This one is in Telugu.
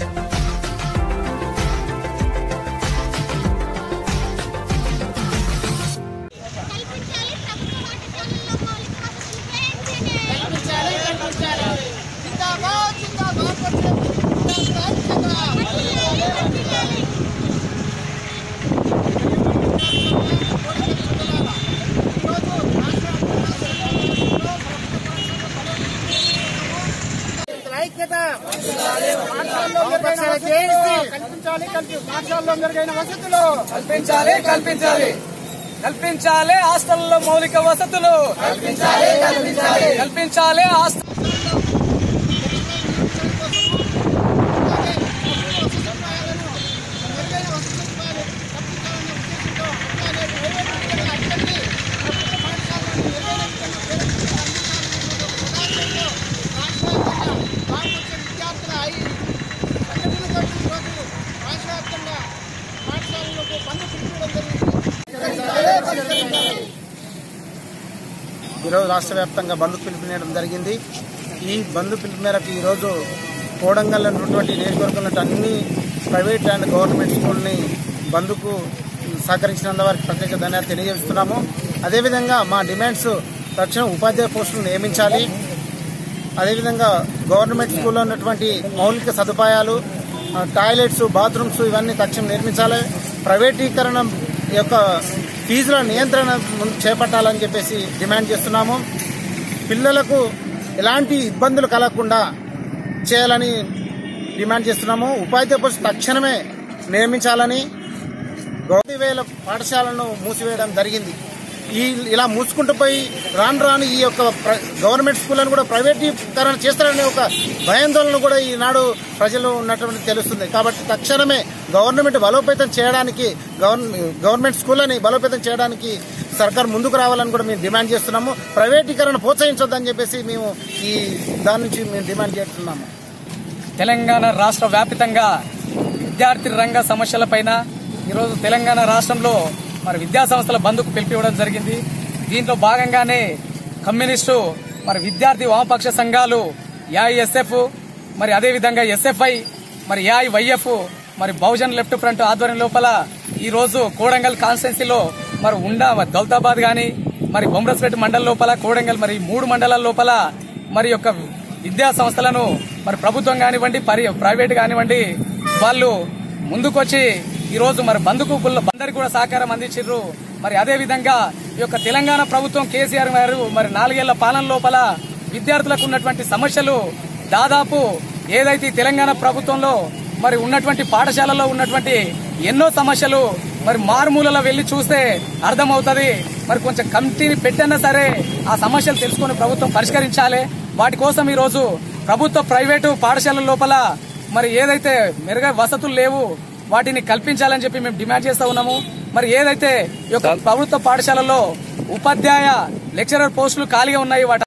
కల్పించాలి ప్రభుత్వ పాఠశాలల్లో మౌలిక వసతులు పెంచాలి. ఐక్యత పాఠశాలలో జేఏసీ కల్పించాలి కల్పి పాఠశాలలో మెరుగైన వసతులు కల్పించాలి కల్పించాలి కల్పించాలి హాస్టల్లో మౌలిక వసతులు కల్పించాలి కల్పించాలి కల్పించాలి హాస్టల్ ఈరోజు రాష్ట్ర వ్యాప్తంగా బంధు పిలుపునేయడం జరిగింది ఈ బంధు పిలుపు మేరకు ఈరోజు కోడంగల్ ఉన్నటువంటి నియోజకవర్గంలో అన్ని ప్రైవేట్ అండ్ గవర్నమెంట్ స్కూల్ని బంధుకు సహకరించినందు వారికి ప్రత్యేక ధన్యవాదాలు తెలియజేస్తున్నాము అదేవిధంగా మా డిమాండ్స్ తక్షణం ఉపాధ్యాయ పోస్టులు నియమించాలి అదేవిధంగా గవర్నమెంట్ స్కూల్లో ఉన్నటువంటి మౌలిక సదుపాయాలు ఆ, టాయిలెట్స్ బాత్రూమ్స్ ఇవన్నీ తక్షణం నిర్మించాలి ప్రైవేటీకరణ యొక్క ఫీజుల నియంత్రణ ముందు చేపట్టాలని చెప్పేసి డిమాండ్ చేస్తున్నాము పిల్లలకు ఎలాంటి ఇబ్బందులు కలగకుండా చేయాలని డిమాండ్ చేస్తున్నాము ఉపాధ్యాయ పోస్టు తక్షణమే నియమించాలని గౌరవ వేల పాఠశాలను మూసివేయడం జరిగింది ఈ ఇలా మూసుకుంటూ పోయి రాను రాను ఈ యొక్క ప్ర- గవర్నమెంట్ స్కూళ్ళను కూడా ప్రైవేటీకరణ చేస్తారనే ఒక భయాందోళన కూడా ఈనాడు ప్రజలు ఉన్నటువంటి తెలుస్తుంది కాబట్టి తక్షణమే గవర్నమెంట్ బలోపేతం చేయడానికి గవర్న గవర్నమెంట్ స్కూళ్ళని బలోపేతం చేయడానికి సర్కార్ ముందుకు రావాలని కూడా మేము డిమాండ్ చేస్తున్నాము ప్రైవేటీకరణ ప్రోత్సహించొద్దని చెప్పేసి మేము ఈ దాని నుంచి మేము డిమాండ్ చేస్తున్నాము తెలంగాణ రాష్ట్ర వ్యాపితంగా విద్యార్థి రంగ సమస్యలపైన ఈరోజు తెలంగాణ రాష్ట్రంలో మరి విద్యా సంస్థల బంద్కు పిలిపివ్వడం జరిగింది దీంట్లో భాగంగానే కమ్యూనిస్టు మరి విద్యార్థి వామపక్ష సంఘాలు యాఐఎస్ఎఫ్ మరి అదేవిధంగా ఎస్ఎఫ్ఐ మరి ఏఐవైఎఫ్ మరి బహుజన్ లెఫ్ట్ ఫ్రంట్ ఆధ్వర్యం లోపల ఈ రోజు కోడంగల్ కాన్స్టిట్యున్సీలో మరి ఉండా దౌలతాబాద్ గాని మరి బొమ్రస్పేట మండలం లోపల కోడంగల్ మరి ఈ మూడు మండలాల లోపల మరి యొక్క విద్యా సంస్థలను మరి ప్రభుత్వం కానివ్వండి పరి ప్రైవేట్ కానివ్వండి వాళ్ళు ముందుకొచ్చి ఈ రోజు మరి బంధుకు అందరికి కూడా సహకారం అందించారు మరి అదే విధంగా ఈ యొక్క తెలంగాణ ప్రభుత్వం కేసీఆర్ గారు మరి నాలుగేళ్ల పాలన లోపల విద్యార్థులకు ఉన్నటువంటి సమస్యలు దాదాపు ఏదైతే ఈ తెలంగాణ ప్రభుత్వంలో మరి ఉన్నటువంటి పాఠశాలలో ఉన్నటువంటి ఎన్నో సమస్యలు మరి మారుమూలలో వెళ్లి చూస్తే అర్థమవుతుంది మరి కొంచెం కమిటీని పెట్టినా సరే ఆ సమస్యలు తెలుసుకొని ప్రభుత్వం పరిష్కరించాలి వాటి కోసం ఈ రోజు ప్రభుత్వ ప్రైవేటు పాఠశాలల లోపల మరి ఏదైతే మెరుగై వసతులు లేవు వాటిని కల్పించాలని చెప్పి మేము డిమాండ్ చేస్తా ఉన్నాము మరి ఏదైతే ఈ యొక్క ప్రభుత్వ పాఠశాలల్లో ఉపాధ్యాయ లెక్చరర్ పోస్టులు ఖాళీగా ఉన్నాయి వాటి